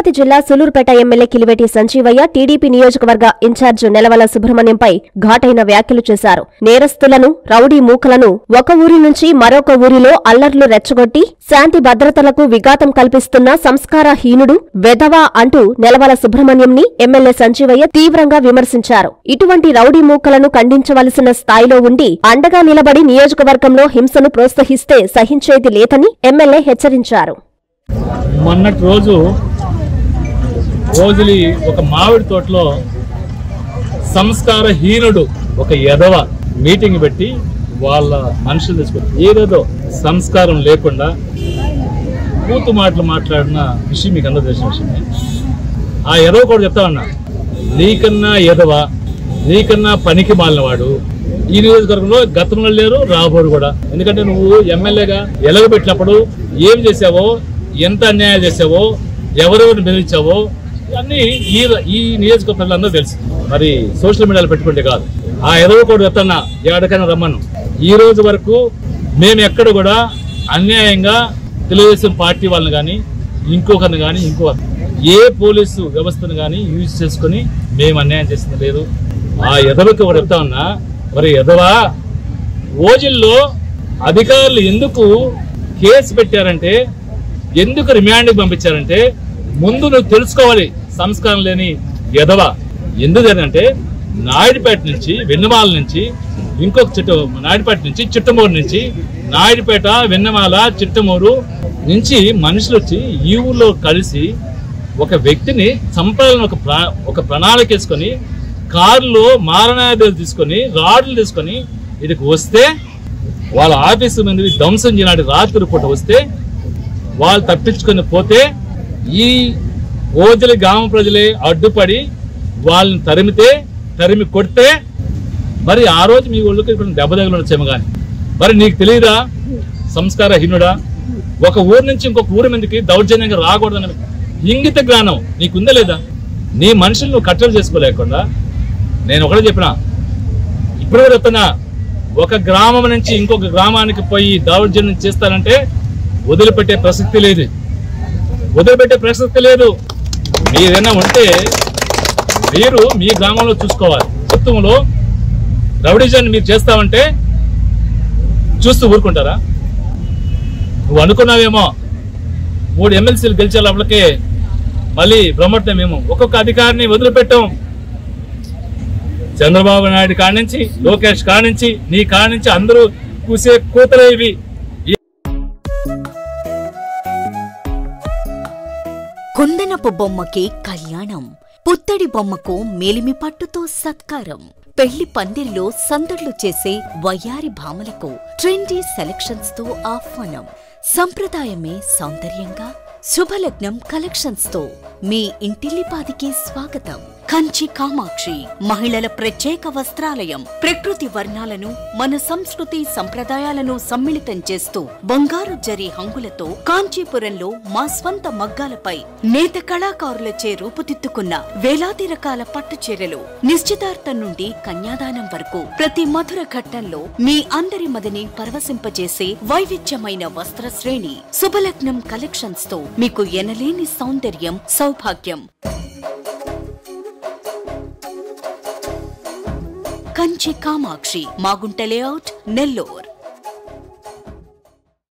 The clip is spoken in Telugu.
తిరుపతి జిల్లా సులూరుపేట ఎమ్మెల్యే కిలివేటి సంజీవయ్య టీడీపీ నియోజకవర్గ ఇన్ఛార్జ్ నెలవల సుబ్రహ్మణ్యంపై ఘాటైన వ్యాఖ్యలు చేశారు నేరస్తులను రౌడీ మూకలను ఒక ఊరి నుంచి మరొక ఊరిలో అల్లర్లు రెచ్చగొట్టి శాంతి భద్రతలకు విఘాతం కల్పిస్తున్న సంస్కారహీనుడు వెధవా అంటూ నెలవల సుబ్రహ్మణ్యంని ఎమ్మెల్యే సంజీవయ్య తీవ్రంగా విమర్శించారు ఇటువంటి రౌడీ మూకలను ఖండించవలసిన స్థాయిలో ఉండి అండగా నిలబడి నియోజకవర్గంలో హింసను ప్రోత్సహిస్తే సహించేది లేదని ఎమ్మెల్యే హెచ్చరించారు మొన్నటి రోజు రోజులి ఒక మామిడి తోటలో సంస్కారహీనుడు ఒక ఎదవ మీటింగ్ పెట్టి వాళ్ళ మనుషులు తీసుకొని ఏదేదో సంస్కారం లేకుండా కూతు మాటలు మాట్లాడిన విషయం మీకు అందరూ తెలిసిన విషయమే ఆ ఎదవ కూడా చెప్తా ఉన్నా నీకన్నా ఎదవ నీకన్నా పనికి మాలినవాడు ఈ నియోజకవర్గంలో గతంలో లేరు రాబోరు కూడా ఎందుకంటే నువ్వు ఎమ్మెల్యేగా ఎలగబెట్టినప్పుడు ఏం చేసావో ఎంత అన్యాయం చేసావో ఎవరెవరిని బెదిరించావో అన్నీ ఈ ఈ నియోజకవర్గ ప్రజలందరూ తెలుసు మరి సోషల్ మీడియాలో పెట్టుకుంటే కాదు ఆ ఎదవ కూడా చెప్తున్నా ఎక్కడికైనా రమ్మను ఈ రోజు వరకు మేము ఎక్కడ కూడా అన్యాయంగా తెలుగుదేశం పార్టీ వాళ్ళని కానీ ఇంకొకరిని కానీ ఇంకో ఏ పోలీసు వ్యవస్థను కానీ యూజ్ చేసుకొని మేము అన్యాయం చేసింది లేదు ఆ ఎదవకి ఒకటి చెప్తా ఉన్నా మరి ఎదవా ఓజిల్లో అధికారులు ఎందుకు కేసు పెట్టారంటే ఎందుకు రిమాండ్కి పంపించారంటే ముందు నువ్వు తెలుసుకోవాలి సంస్కారం లేని ఎదవ ఎందుకంటే నాయుడుపేట నుంచి వెన్నమాల నుంచి ఇంకొక చిట్ట నాయుడుపేట నుంచి చిట్టమూరు నుంచి నాయుడుపేట వెన్నమాల చిట్టమూరు నుంచి మనుషులు వచ్చి ఈ ఊళ్ళో కలిసి ఒక వ్యక్తిని చంపాలని ఒక ప్రా ఒక ప్రణాళిక వేసుకొని కారులో మారణాయుధాలు తీసుకొని రాడ్లు తీసుకొని ఇదికి వస్తే వాళ్ళ ఆఫీసు మీద ధ్వంసం చేయనాడు రాత్రి పూట వస్తే వాళ్ళు తప్పించుకొని పోతే ఈ ఓజలి గ్రామ ప్రజలే అడ్డుపడి వాళ్ళని తరిమితే తరిమి కొడితే మరి ఆ రోజు మీ ఒళ్ళకి ఇక్కడ దెబ్బ తగిలి వచ్చేమో కానీ మరి నీకు తెలియదా సంస్కారహీనుడా ఒక ఊరు నుంచి ఇంకొక ఊరి మీదకి దౌర్జన్యంగా రాకూడదని ఇంగిత జ్ఞానం నీకుందా లేదా నీ మనుషులు నువ్వు కట్టలు చేసుకోలేకుండా నేను ఒకటే చెప్పిన ఇప్పుడు కూడా చెప్తున్నా ఒక గ్రామం నుంచి ఇంకొక గ్రామానికి పోయి దౌర్జన్యం చేస్తానంటే వదిలిపెట్టే ప్రసక్తి లేదు వదిలిపెట్టే ప్రసక్తి లేదు మీరేనా ఉంటే మీరు మీ గ్రామంలో చూసుకోవాలి ప్రభుత్వంలో రౌడిజన్ మీరు చేస్తామంటే చూస్తూ ఊరుకుంటారా నువ్వు అనుకున్నావేమో మూడు ఎమ్మెల్సీలు గెలిచే లోపలికే మళ్ళీ బ్రహ్మట్నం మేము ఒక్కొక్క అధికారిని వదిలిపెట్టాం చంద్రబాబు నాయుడు కానించి లోకేష్ కానించి నీ కానించి అందరూ కూసే కూతలే ఇవి కుందనపు బొమ్మకి కళ్యాణం పుత్తడి బొమ్మకు మేలిమి పట్టుతో సత్కారం పెళ్లి పందిరిలో సందడ్లు చేసే వయ్యారి భామలకు ట్రెండీ సెలక్షన్స్ తో ఆహ్వానం సంప్రదాయమే సౌందర్యంగా శుభలగ్నం కలెక్షన్స్ తో మీ ఇంటిల్లిపాదికి స్వాగతం కంచి కామాక్షి మహిళల ప్రత్యేక వస్త్రాలయం ప్రకృతి వర్ణాలను మన సంస్కృతి సంప్రదాయాలను సమ్మిళితం చేస్తూ బంగారు జరి హంగులతో కాంచీపురంలో మా స్వంత మగ్గాలపై నేత కళాకారులచే రూపుదిద్దుకున్న వేలాది రకాల పట్టు చీరలు నిశ్చితార్థం నుండి కన్యాదానం వరకు ప్రతి మధుర ఘట్టంలో మీ అందరి మదిని పరవశింపజేసే వైవిధ్యమైన వస్త్ర శ్రేణి శుభలగ్నం కలెక్షన్స్ తో మీకు ఎనలేని సౌందర్యం సౌభాగ్యం కంచి కామాక్షి మాగుంట లేఅవుట్ నెల్లూర్